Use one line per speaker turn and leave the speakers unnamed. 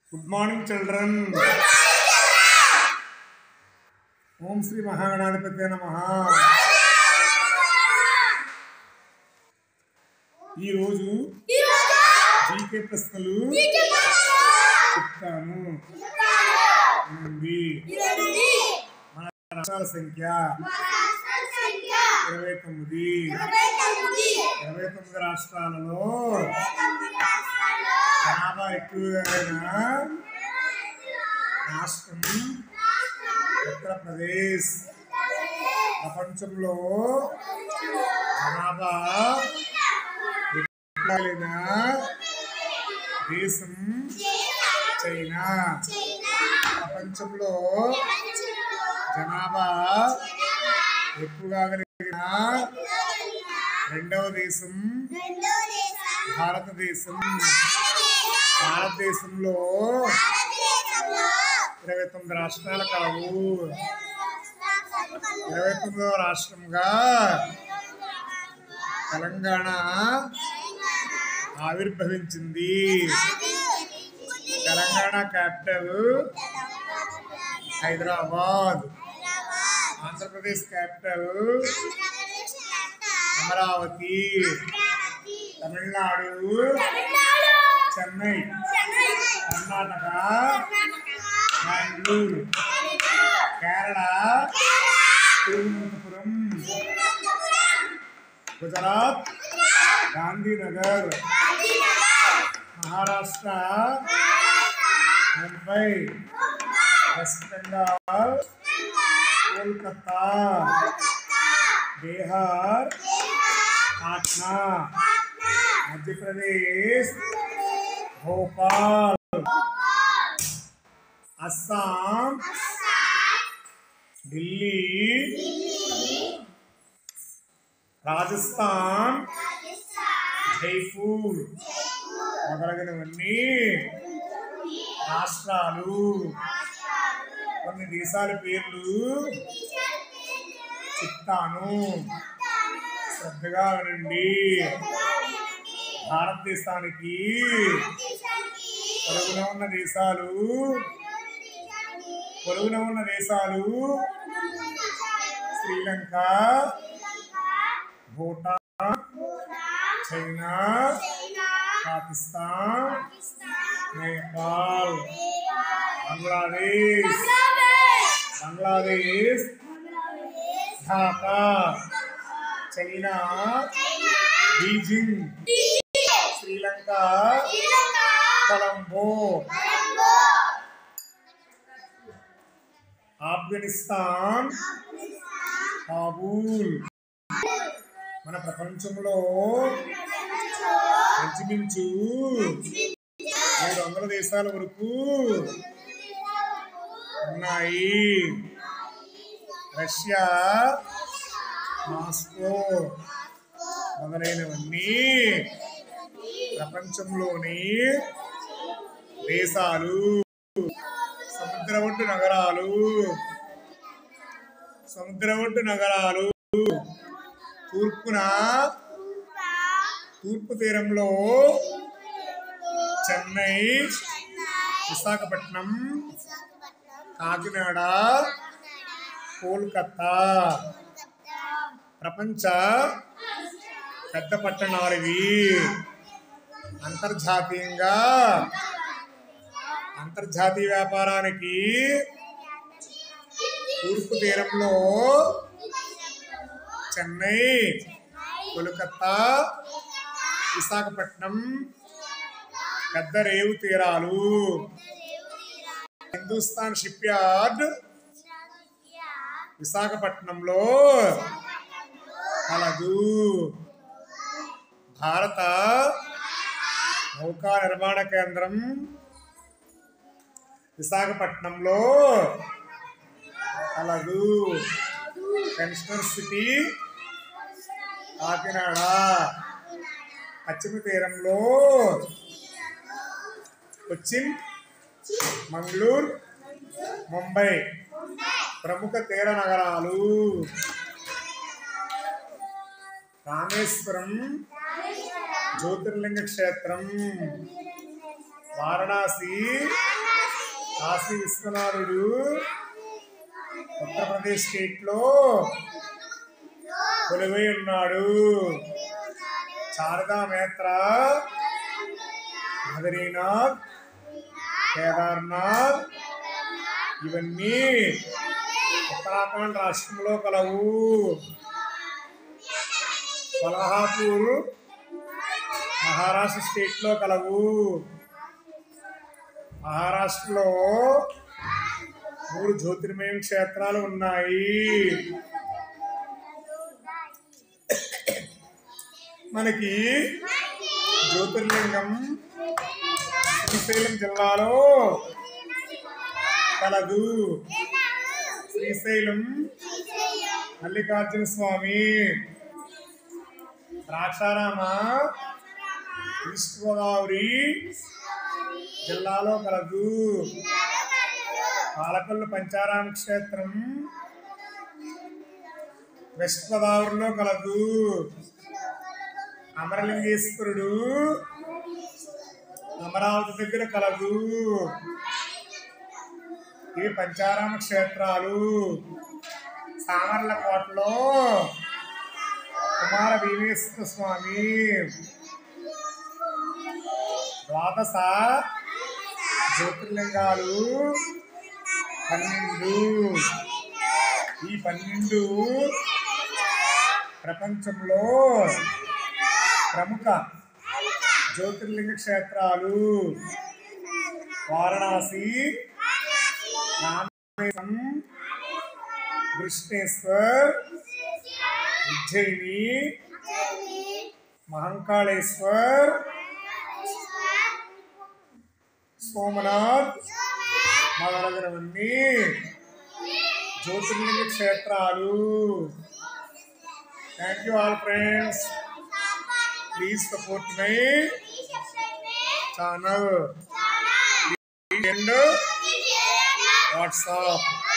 good morning children ఓం శ్రీ మహాగణాధిపతి నమ ఈరోజు జీకే ప్రశ్నలు చెప్తాను ఉంది మన రాష్ట్రాల సంఖ్య ఇరవై తొమ్మిది ఇరవై తొమ్మిది రాష్ట్రాలలో జనాభా ఎక్కువగా అయిన రాష్ట్రం ఉత్తరప్రదేశ్ ప్రపంచంలో జనాభా ఎక్కువైన దేశం చైనా ప్రపంచంలో జనాభా ఎక్కువగా కలిగిన రెండవ దేశం భారతదేశం భారతదేశంలో ఇరవై తొమ్మిది రాష్ట్రాలు కలవు ఇరవై తొమ్మిదవ రాష్ట్రంగా తెలంగాణ ఆవిర్భవించింది Telangana capital Hyderabad Andhra Pradesh capital Amaravati Tamil Nadu Chennai Karnataka Bengaluru Kerala Thiruvananthapuram Gujarat Gandhinagar Maharashtra Mumbai West Bengal Kolkata Bihar Patna Madhya Pradesh Bhopal Assam Delhi Rajasthan Jaipur మొదలగునవన్నీ రాష్ట్రాలు కొన్ని దేశాల పేర్లు చెప్తాను శ్రద్ధగా వినండి భారతదేశానికి పొరుగున ఉన్న దేశాలు పొరుగున ఉన్న దేశాలు Sri Lanka Bhutan China Pakistan Nepal Bangladesh Bangladesh Dhaka China Beijing Sri Lanka Colombo Afghanistan Kabul మన ప్రపంచంలో ఇంచుమించు ఏడు వందల దేశాల వరకు ఉన్నాయి రష్యా మాస్కో మొదలైనవన్నీ ప్రపంచంలోని దేశాలు సముద్ర ఒడ్డు నగరాలు సముద్ర ఒడ్డు నగరాలు తూర్పున తూర్పు తీరంలో చెన్నై విశాఖపట్నం కాకినాడ కోల్కతా ప్రపంచ పెద్ద పట్టణాలు ఇవి అంతర్జాతీయంగా అంతర్జాతీయ వ్యాపారానికి తూర్పు తీరంలో చెన్నై కోల్కతా విశాఖపట్నం పెద్ద రేవు తీరాలు హిందుస్థాన్ షిప్ యార్డ్ విశాఖపట్నంలో కలదు భారత నౌకా నిర్మాణ కేంద్రం విశాఖపట్నంలో కలదు పెన్షనర్ సిటీ కాకినాడ పశ్చిమ తీరంలో కొచ్చిన్ మంగళూరు ముంబై ప్రముఖ తీర నగరాలు రామేశ్వరం జ్యోతిర్లింగ క్షేత్రం వారణాసి కాశీ విశ్వనాథుడు ఉత్తరప్రదేశ్ స్టేట్ లో కొలువై ఉన్నాడు శారదా మేత్ర బద్రీనాథ్ కేదార్నాథ్ ఇవన్నీ ఉత్తరాఖండ్ రాష్ట్రంలో కలవు కొల్హాపూర్ మహారాష్ట్ర స్టేట్ లో కలవు మహారాష్ట్రలో మూడు జ్యోతిర్మయ క్షేత్రాలు ఉన్నాయి మనకి జ్యోతిర్లింగం శ్రీశైలం జిల్లాలో కలదు శ్రీశైలం మల్లికార్జున స్వామి ద్రాక్షారామ ఈస్ట్ గోదావరి జిల్లాలో కలదు పాలకొల్లు పంచారామ క్షేత్రం వెస్ట్ గోదావరిలో కలదు అమరలింగేశ్వరుడు అమరావతి దగ్గర కలదు ఇవి పంచారామ క్షేత్రాలు సామర్లకోటలో కుమార భీమేశ్వర స్వామి ద్వాదశ జ్యోతిర్లింగాలు పన్నెండు ఈ పన్నెండు ప్రపంచంలో ప్రముఖ జ్యోతిర్లింగ క్షేత్రాలు వారణాసి రామేశ్వరం కృష్ణేశ్వర్ ఉజ్జయిని మహంకాళేశ్వర్ సోమనాథ్ మొదలగునవన్నీ జ్యోతిర్లింగ క్షేత్రాలు thank you all friends please support my channel and WhatsApp